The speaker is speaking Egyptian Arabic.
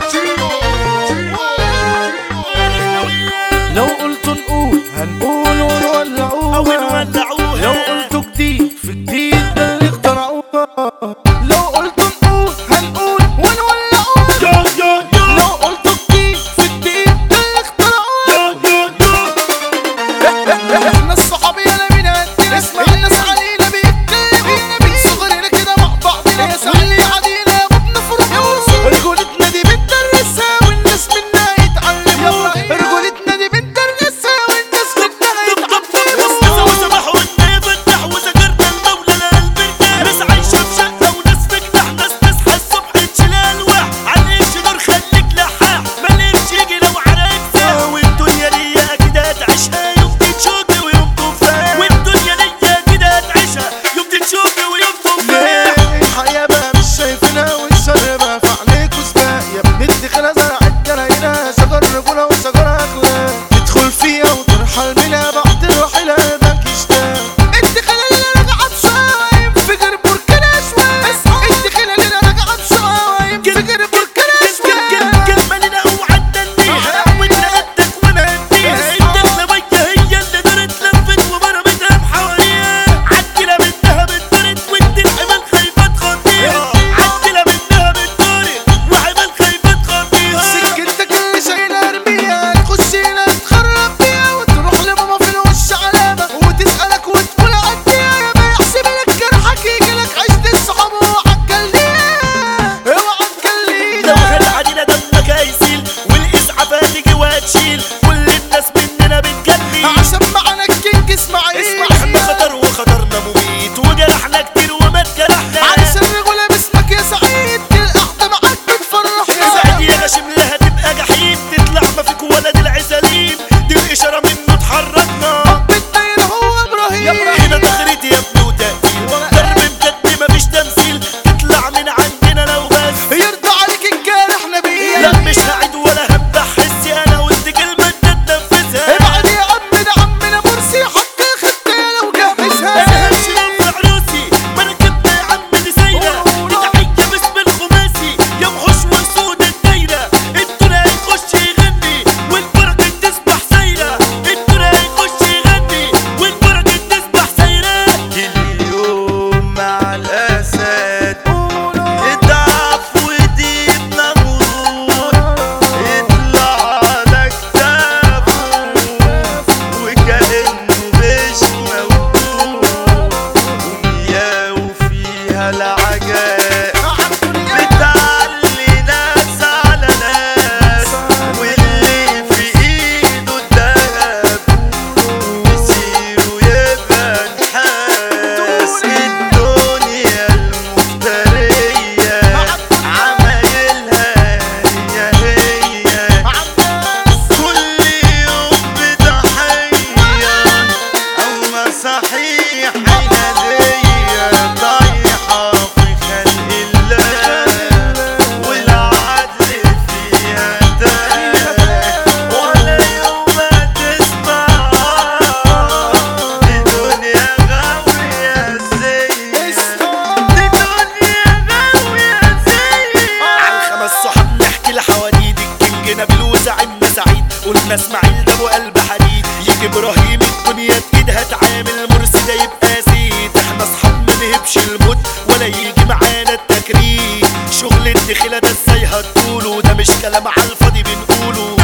لو قلت نقول هنقول ونولعوها ونولعوها. لو قلتوا جديد في جديد ده اللي اخترعوها لو قلت نقول هنقول ونولعوها لو قلتوا جديد في جديد ده اللي اخترعوها احنا الصحابية لا بنهدينا اسمع الناس علينا بيتكلموا من صغرنا كده مع بعضنا يا سهل عدينا يا بنفرح رجولتنا دي بندرسها والناس منها يتعلموا رجولتنا دي بندرسها والناس منها يتعلموا وسمح والنايب النح وذكرنا المولى للبركة ناس عايشة في شقة وناس في جناح ناس تصحى الصبح تشيل ألواح عليش نور خليك لحاح ماليش يجي لو عراك ساعة والدنيا ليا كده هتعيشها يوم تشوفي ويوم تفاح والدنيا ليا كده هتعيشها يوم تشوفي ويوم تفاح الحياة بقى مش شايفينها والشر بقى في عليكوا سباق يا ابن الدخلة زرعت جراينا شجر رجولة وشجر أخلاق تدخل فيها وترحل منها بعد الرحيل قلبك يشتاق الدخلة اللي راجعة بشايم فجر بركان أشواق الدخلة اللي راجعة بشايم فجر بركان أشواق كلمة لنا وعدنيها وانت قدك وانا اديها الدخلة ويا هي اللي دارت لفت وضربتها بحواليها عدلة منها بالدارت وانت الحمال خايفة تخطيها عدلة منها بالدارت وحمال خايفة تخطيها سكتك اللي شايلها ارميها تخش هنا تخرب بيها وتروح لماما في الوش علامة وتسألك وتقول عديها يا ما يحسب لك جرحك يجيلك عشت الصحاب اوعى تجليها اوعى لو تجليها خد علينا دمك هيسيل والاسعافات تيجي وهتشيل كل الناس مننا بتجلي عشان معانا الكينج اسماعيل احنا خطر وخطرنا مميت وجرحنا كتير وما اتجرحنا علشان رجولة باسمك يا سعيد القعدة معاك بتفرحنا سعد يا غشيم لها تبقى جحيم تطلع ما فيك ولد العسالين دي الاشاره منه اتحركنا بالدايرة هو ابراهيم هنا دخلت يا ابني وتقتيل ضرب بجد مفيش تمثيل تطلع من عندنا لو بس يرضى عليك الجارح نبيل لا مش هعيد ولا هبدا حسي انا قلت كلمه انت تنفذها ابعد يا عم ده عمنا مرسي حط خدتها لو جابسها همشي في عروسي ما انا كنت يا عم دي سايره تحيه باسم الخماسي يا وحوش وسود الدايره الدنيا هيخش يغني والبركه تسبح سايره الدنيا هيخش يغني والبركه تسبح سايره اليوم مع الاسد اضعف وديب نمرود اطلع على كتافه وكأنه مش موجود ومياه وفيها العجائب بتعلي ناس على ناس واللي في ايده الدهب مسيره يبقى نحاس الدنيا المفترية عمايلها هي هي كل يوم بضحية أما صحيح عنادية طايحة في خلق الله والعدل فيها تاه ولا يوم تسمع دي دنيا غاوية زي دي دنيا غاوية زي عن خمس صحاب نحكي لحواديت الكينج نبيل وزعيمنا سعيد قلنا اسماعيل ده ابو قلب حديد يجي ابراهيم الدنيا بايدها تعامل مرسي ده يبقى زيت احنا اصحاب ما نهبش الموت ولا يجي معانا التكريم شغل الدخيله ده ازاي هتقوله ده مش كلام على الفاضي بنقوله